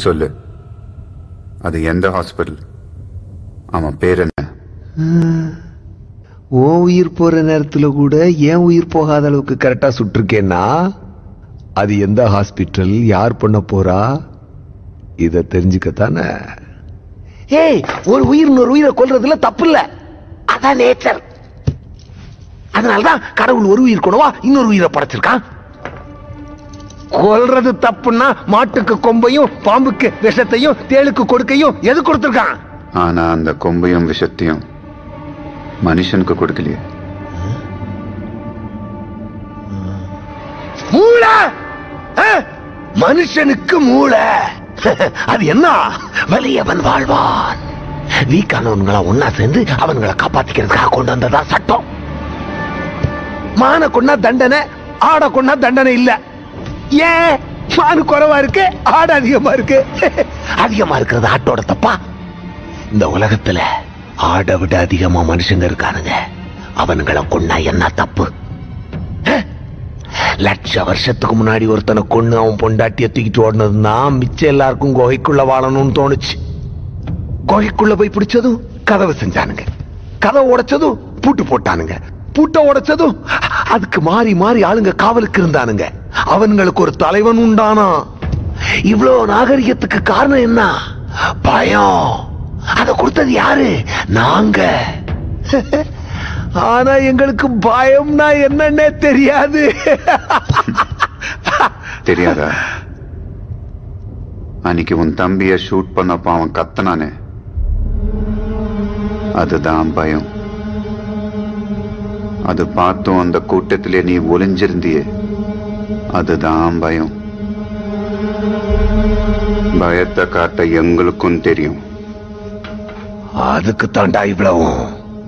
சொல்லு அது எந்த ஹாஸ்பிட்டல் அவன் பேர் என்ன உன் உயிர் போற நேரத்துல கூட ஏன் உயிர் போகாத அளவுக்கு கரெக்டா சுட்டிருக்கேன்னா அது எந்த ஹாஸ்பிட்டல் யார் பண்ண போறா இத தெரிஞ்சுக்கத்தானே ஏய் ஒரு உயிர் இன்னொரு உயிரை கொல்றதுல தப்பு இல்ல அதான் நேச்சர் அதனாலதான் கடவுள் ஒரு உயிர் கொண்டவா இன்னொரு உயிரை படைச்சிருக்கான் கொல்றது தப்புன்னா மாட்டுக்கு கொம்பையும் பாம்புக்கு விஷத்தையும் தேளுக்கு கொடுக்கையும் எது கொடுத்திருக்கான் ஆனா அந்த கொம்பையும் விஷத்தையும் மனுஷனுக்கு கொடுக்கலையே மூளை ஆ? மனுஷனுக்கு மூளை அது என்ன வலியவன் வாழ்வான் வீக்கானவன்களை ஒன்னா சேர்ந்து அவன்களை காப்பாத்திக்கிறதுக்காக கொண்டு வந்ததா சட்டம் மான கொண்டா தண்டனை ஆட கொண்டா தண்டனை இல்ல ஏன் மானு குறைவா இருக்கு ஆடு அதிகமா இருக்கு அதிகமா இருக்கிறது ஆட்டோட தப்பா இந்த உலகத்துல ஆடை விட அதிகமா மனுஷங்க இருக்கானுங்க அவனுங்களை கொண்டா என்ன தப்பு லட்ச வருஷத்துக்கு முன்னாடி ஒருத்தனை கொன்னு அவன் பொண்டாட்டிய தூக்கிட்டு ஓடினதுன்னா மிச்சம் எல்லாருக்கும் குகைக்குள்ள வாழணும்னு தோணுச்சு குகைக்குள்ள போய் பிடிச்சதும் கதவை செஞ்சானுங்க கதவை உடைச்சதும் பூட்டு போட்டானுங்க பூட்டை உடைச்சதும் அதுக்கு மாறி மாறி ஆளுங்க காவலுக்கு இருந்தானுங்க அவன்களுக்கு ஒரு தலைவன் உண்டானா இவ்வளோ நாகரிகத்துக்கு காரணம் என்ன பயம் அதை கொடுத்தது யாரு நாங்க ஆனா எங்களுக்கு பயம்னா என்னன்னே தெரியாது தெரியாதா அன்னைக்கு உன் தம்பிய ஷூட் பண்ணப்ப அவன் கத்தனானே அதுதான் பயம் அது பார்த்தும் அந்த கூட்டத்திலே நீ ஒளிஞ்சிருந்தியே அதுதான் பயம் பயத்தை காட்ட எங்களுக்கும் தெரியும் அதுக்கு தாண்டா இவ்வளவும்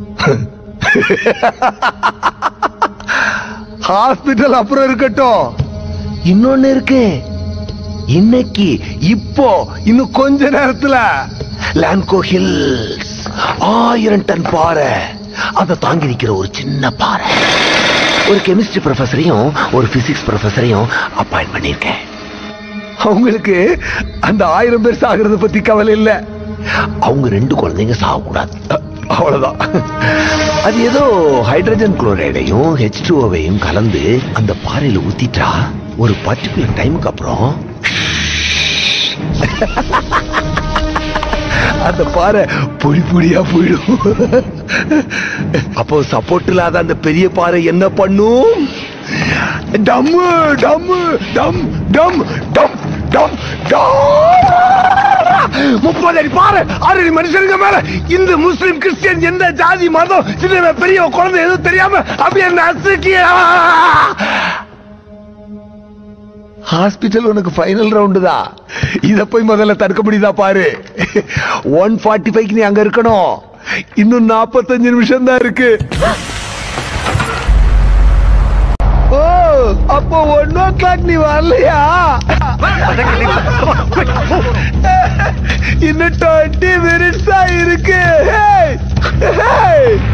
ஹாஸ்பிட்டல் அப்புறம் இருக்கட்டும் இன்னொன்னு இருக்கு இன்னைக்கு இப்போ இன்னும் கொஞ்ச நேரத்துல லான்கோ ஹில்ஸ் ஆயிரம் டன் பாறை அதை தாங்கி நிக்கிற ஒரு சின்ன பாறை ஒரு கெமிஸ்ட்ரி ப்ரொஃபஸரையும் ஒரு பிசிக்ஸ் ப்ரொஃபஸரையும் அப்பாயிண்ட் பண்ணிருக்கேன் அவங்களுக்கு அந்த ஆயிரம் பேர் சாகிறத பத்தி கவலை இல்ல அவங்க ரெண்டு குழந்தைங்க சாகக்கூடாது அ- அவ்வளவுதான் அது ஏதோ ஹைட்ரஜன் குளோரைடையும் ஹெச் டூஓவையும் கலந்து அந்த பாறையில ஊத்திட்டா ஒரு பர்டிகுலர் டைமுக்கு அப்புறம் அந்த பாறை பொடி பொடியா போயிடும் அப்போ சப்போர்ட் இல்லாத அந்த பெரிய பாறை என்ன பண்ணும் டம்மு டம்மு டம் டம் டம் டம் முப்பது அடி பாரு ஆறு அடி மனுஷனுங்க மேல இந்து முஸ்லிம் கிறிஸ்டியன் எந்த ஜாதி மதம் சின்ன பெரிய குழந்தை எதுவும் தெரியாம அப்படியே நசுக்கியா ஹாஸ்பிட்டல் உனக்கு ஃபைனல் ரவுண்டு தான் இத போய் முதல்ல தடுக்க முடியுதா பாரு ஒன் ஃபார்ட்டி ஃபைவ் நீ அங்க இருக்கணும் இன்னும் நாற்பத்தஞ்சு நிமிஷம் தான் இருக்கு ஓ அப்போ ஒன் ஓ கிளாக் நீ வரலையா இன்னும் டுவெண்ட்டி மினிட்ஸ் தான் இருக்கு Hey! Hey!